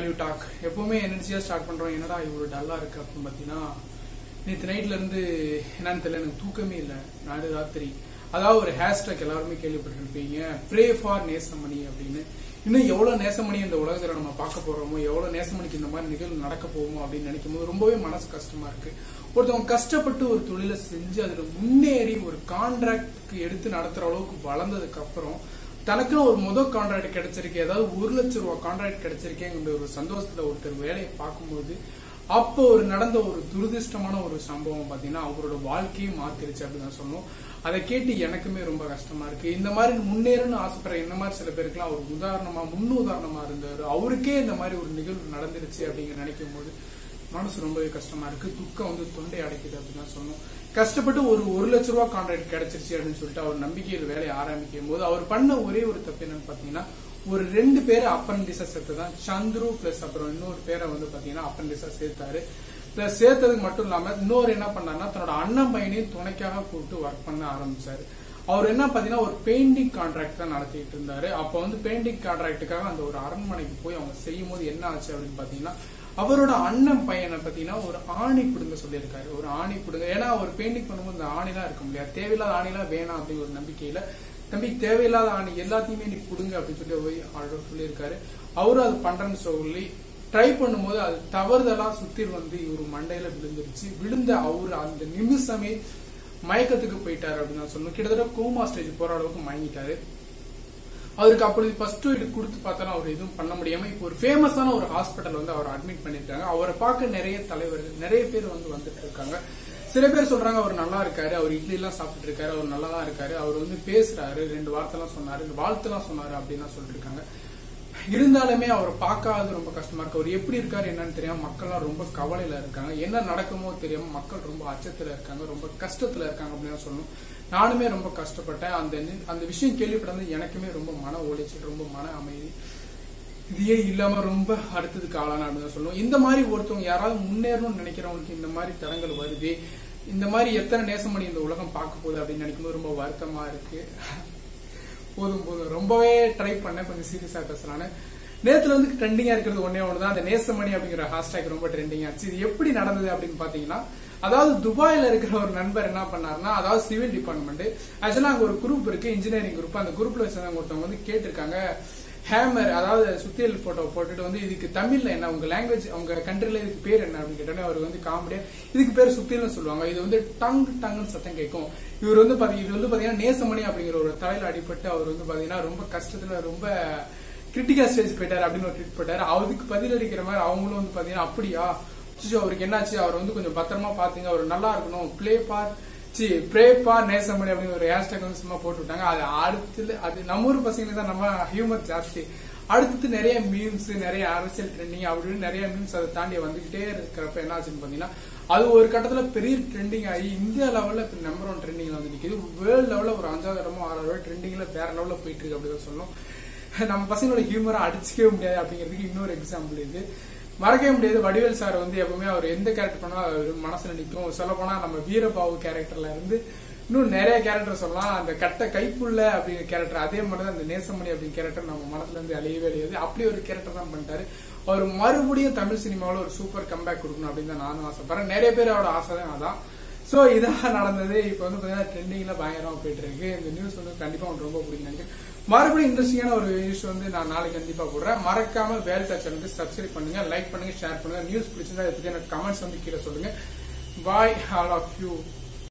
new talk எப்பவுமே எனர்ஜியா start பண்றோம் என்னடா இவ்வளவு டல்லா இருக்கு அப்படின்னு பாத்தீங்கன்னா நேற்று நைட்ல இருந்து என்னன்னு தெரியல எனக்கு தூக்கமே இல்லை நாடு ராத்திரி அதாவது ஒரு ஹேஷ்டாக் எல்லாருமே கேள்விப்பட்டிருப்பீங்க ப்ரே ஃபார் நேசமணி அப்படின்னு இன்னும் எவ்வளவு நேசமணி இந்த உலகத்துல நம்ம பார்க்க போறோமோ எவ்வளவு நேசமணிக்கு இந்த மாதிரி நிகழ்வு நடக்க போகுமோ அப்படின்னு நினைக்கும் போது ரொம்பவே மனசு கஷ்டமா இருக்கு ஒருத்தவங்க கஷ்டப்பட்டு ஒரு தொழிலை செஞ்சு அதுல முன்னேறி ஒரு கான்ட்ராக்ட்க்கு எடுத்து நடத்துற அளவுக்கு வளர்ந்ததுக்கு அப்புறம் தனக்குன்னு ஒரு முதல் கான்ட்ராக்ட் கிடைச்சிருக்கு ஏதாவது ஒரு லட்சம் ரூபாய் கான்ட்ராக்ட் கிடைச்சிருக்கேங்கிற ஒரு சந்தோஷத்துல ஒருத்தர் வேலையை பார்க்கும்போது அப்போ ஒரு நடந்த ஒரு துரதிருஷ்டமான ஒரு சம்பவம் பாத்தீங்கன்னா அவரோட வாழ்க்கையை மாத்திருச்சு அப்படின்னு தான் சொல்லணும் அதை கேட்டு எனக்குமே ரொம்ப கஷ்டமா இருக்கு இந்த மாதிரி முன்னேறணும்னு ஆசைப்படுற இந்த மாதிரி சில பேருக்குலாம் ஒரு உதாரணமா முன் உதாரணமா இருந்தாரு அவருக்கே இந்த மாதிரி ஒரு நிகழ்வு நடந்துருச்சு அப்படிங்கிற நினைக்கும் போது மனசு ரொம்பவே கஷ்டமா இருக்கு துக்கம் வந்து தொண்டை அடைக்குது அப்படின்னு தான் சொல்லணும் கஷ்டப்பட்டு ஒரு ஒரு லட்ச ரூபா கான்ட்ராக்ட் கிடைச்சிருச்சு அப்படின்னு சொல்லிட்டு அவர் நம்பிக்கையில் வேலையை ஆரம்பிக்கும் போது அவர் பண்ண ஒரே ஒரு தப்பு என்னன்னு பாத்தீங்கன்னா ஒரு ரெண்டு பேரை அப்ரண்டிஸா சேர்த்து தான் சந்துரு பிளஸ் அப்புறம் இன்னொரு பேரை வந்து பாத்தீங்கன்னா அப்ரண்டிஸா சேர்த்தாரு பிளஸ் சேர்த்ததுக்கு மட்டும் இல்லாம இன்னொரு என்ன பண்ணாருன்னா தன்னோட அண்ணன் பையனையும் துணைக்காக கூப்பிட்டு ஒர்க் பண்ண ஆரம்பிச்சாரு அவர் என்ன பாத்தீங்கன்னா ஒரு பெயிண்டிங் கான்ட்ராக்ட் தான் நடத்திட்டு இருந்தாரு அப்ப வந்து பெயிண்டிங் கான்ட்ராக்டுக்காக அந்த ஒரு அரண்மனைக்கு போய் அவங்க செய்யும் போது என்ன ஆச்சு அப்படின்னு பாத்தீங்கன்னா அவரோட அண்ணன் பையனை பத்தீங்கன்னா ஒரு ஆணி பிடுங்க சொல்லியிருக்காரு ஒரு ஆணி பிடுங்க ஏன்னா அவர் பெயிண்டிங் பண்ணும்போது இந்த ஆணிலாம் இருக்க முடியாது தேவையில்லாத ஆணிலாம் வேணாம் அப்படிங்கிற ஒரு நம்பிக்கையில தம்பி தேவையில்லாத ஆணி எல்லாத்தையுமே நீ பிடுங்க அப்படின்னு சொல்லி போய் ஆர்டர் சொல்லியிருக்காரு அவரும் அது பண்றேன்னு சொல்லி ட்ரை பண்ணும்போது அது தவறுதலா சுத்தி வந்து இவரு மண்டையில விழுந்துருச்சு விழுந்த அவரு அந்த நிமிஷமே மயக்கத்துக்கு போயிட்டாரு அப்படின்னு நான் சொல்லணும் கிட்டத்தட்ட கோமா ஸ்டேஜ் போற அளவுக்கு மயங்கிட்டாரு அவருக்கு அப்பொழுது ஃபர்ஸ்ட் எய்டு கொடுத்து பார்த்தாலும் அவர் எதுவும் பண்ண முடியாம இப்போ ஒரு ஃபேமஸான ஒரு ஹாஸ்பிட்டல் வந்து அவர் அட்மிட் பண்ணிருக்காங்க அவரை பார்க்க நிறைய தலைவர்கள் நிறைய பேர் வந்து வந்துட்டு இருக்காங்க சில பேர் சொல்றாங்க அவர் நல்லா இருக்காரு அவர் இட்லி எல்லாம் சாப்பிட்டு இருக்காரு அவர் நல்லா தான் இருக்காரு அவர் வந்து பேசுறாரு ரெண்டு வார்த்தை எல்லாம் சொன்னாரு இந்த வாழ்த்தெல்லாம் சொன்னாரு அப்படின்னு சொல்லிட்டு இருக்காங்க இருந்தாலுமே அவரை பார்க்காத ரொம்ப கஷ்டமா இருக்கு அவர் எப்படி இருக்காரு என்னன்னு தெரியாம மக்கள்லாம் ரொம்ப கவலையில இருக்காங்க என்ன நடக்குமோ தெரியாம மக்கள் ரொம்ப அச்சத்துல இருக்காங்க ரொம்ப கஷ்டத்துல இருக்காங்க அப்படின்னு சொல்லணும் நானுமே ரொம்ப கஷ்டப்பட்டேன் அந்த நி- அந்த விஷயம் கேள்விப்பட்டது எனக்குமே ரொம்ப மன உளைச்சல் ரொம்ப மன அமைதி இதையே இல்லாம ரொம்ப அடுத்ததுக்கு ஆளான அப்படின்னு சொல்லுவோம் இந்த மாதிரி ஒருத்தவங்க யாராவது முன்னேறணும்னு நினைக்கிறவங்களுக்கு இந்த மாதிரி தரங்கள் வருது இந்த மாதிரி எத்தனை நேசமணி இந்த உலகம் பார்க்க போகுது அப்படின்னு நினைக்கும்போது ரொம்ப வருத்தமா இருக்கு போதும் போதும் ரொம்பவே ட்ரை பண்ணேன் கொஞ்சம் சீரியஸா பேசலான்னு நேத்துல வந்து ட்ரெண்டிங்கா இருக்கிறது ஒன்னே ஒண்ணுதான் அந்த நேசமணி அப்படிங்கிற ஹேஷ்டேக் ரொம்ப ட்ரெண்டிங் ஆச்சு இது எப்படி நடந்தது அப்படின்னு பாத்தீங்கன்னா அதாவது துபாயில இருக்கிற ஒரு நண்பர் என்ன பண்ணாருன்னா அதாவது சிவில் டிபார்ட்மெண்ட் ஆக்சுவலா அங்க ஒரு குரூப் இருக்கு இன்ஜினியரிங் குரூப் அந்த குரூப்ல சேர்ந்தவங்க ஒருத்தவங்க வந்து கேட்டிருக்காங்க ஹேமர் அதாவது சுத்தியல் போட்டோ போட்டுட்டு வந்து இதுக்கு தமிழ்ல என்ன உங்க லாங்குவேஜ் உங்க கண்ட்ரில இதுக்கு பேர் என்ன அப்படின்னு கேட்டோன்னே அவர் வந்து காமெடியா இதுக்கு பேர் சுத்தியல்னு சொல்லுவாங்க இது வந்து டங் டங்குன்னு சத்தம் கேட்கும் இவர் வந்து பாத்தீங்க இது வந்து பாத்தீங்கன்னா நேசமணி அப்படிங்கிற ஒரு தலையில அடிபட்டு அவர் வந்து பாத்தீங்கன்னா ரொம்ப கஷ்டத்துல ரொம்ப கிரிட்டிக்கல் ஸ்டேஜ் போயிட்டாரு அப்படின்னு ஒரு ட்வீட் போட்டாரு அதுக்கு பதில் அடிக்கிற மாதிரி அவங்களும் வந்து பாத்தீங்கன்னா அப்படியா சிச்சு அவருக்கு என்னாச்சு அவர் வந்து கொஞ்சம் பத்திரமா பாத்துங்க அவர் நல்லா இருக்கணும் ப்ளே பார் சி ப்ரே பார் நேசமணி அப்படின்னு ஒரு ஹேஷ்டாக் வந்து சும்மா போட்டு விட்டாங்க அது அடுத்து அது நம்ம ஊர் பசங்களுக்கு தான் நம்ம ஹியூமர் ஜாஸ்தி அடுத்தது நிறைய மீம்ஸ் நிறைய அரசியல் ட்ரெண்டிங் அப்படின்னு நிறைய மீம்ஸ் அதை தாண்டி வந்துகிட்டே இருக்கிறப்ப என்ன ஆச்சுன்னு பாத்தீங்கன்னா அது ஒரு கட்டத்துல பெரிய ட்ரெண்டிங் ஆகி இந்தியா லெவல்ல நம்பர் ஒன் ட்ரெண்டிங்ல வந்து நிக்குது வேர்ல்டு லெவல்ல ஒரு அஞ்சாவது இடமோ ஆறாவது இடம் ட்ரெண்டிங்ல வேற லெவல்ல போயிட்டு இருக்கு அப்படின்னு சொல்லணும் நம்ம பசங்களோட ஹியூமரை அடிச்சுக்கவே முடியாது அப்படிங்கிறதுக்கு இன்னொரு எக்ஸாம்பிள் இது மறக்கவே முடியாது வடிவேல் சார் வந்து எப்பவுமே அவர் எந்த கேரக்டர் பண்ணாலும் அவர் மனசுல நிற்கும் சொல்ல போனா நம்ம வீரபாபு கேரக்டர்ல இருந்து இன்னும் நிறைய கேரக்டர் சொல்லலாம் அந்த கட்ட கைப்புள்ள அப்படிங்கிற கேரக்டர் அதே மாதிரி தான் அந்த நேசமணி அப்படிங்கிற கேரக்டர் நம்ம மனசுல இருந்து அழியவே அழியாது அப்படி ஒரு கேரக்டர் தான் பண்ணிட்டாரு அவர் மறுபடியும் தமிழ் சினிமாவில் ஒரு சூப்பர் கம்பேக் கொடுக்கணும் அப்படின்னு தான் நானும் ஆசைப்படுறேன் நிறைய பேரோட ஆசை தான் அதான் சோ இதான் நடந்தது இப்போ வந்து பாத்தீங்கன்னா ட்ரெண்டிங்ல பயங்கரமா போயிட்டு இருக்கு இந்த நியூஸ் வந்து கண்டிப்பா உங்களுக்கு ரொம்ப பிடிக்கும் நினைக்கிறேன் மறுபடியும் இன்ட்ரெஸ்டிங்கான ஒரு நியூஸ் வந்து நான் நாளைக்கு கண்டிப்பா போடுறேன் மறக்காம வேல்டா சேனலுக்கு சப்ஸ்கிரைப் பண்ணுங்க லைக் பண்ணுங்க ஷேர் பண்ணுங்க நியூஸ் பிடிச்சிருந்தா இதை பத்தி எனக்கு கமெண்ட்ஸ் வந்து கீழே சொல்லுங்க பாய் ஆல் ஆஃப் யூ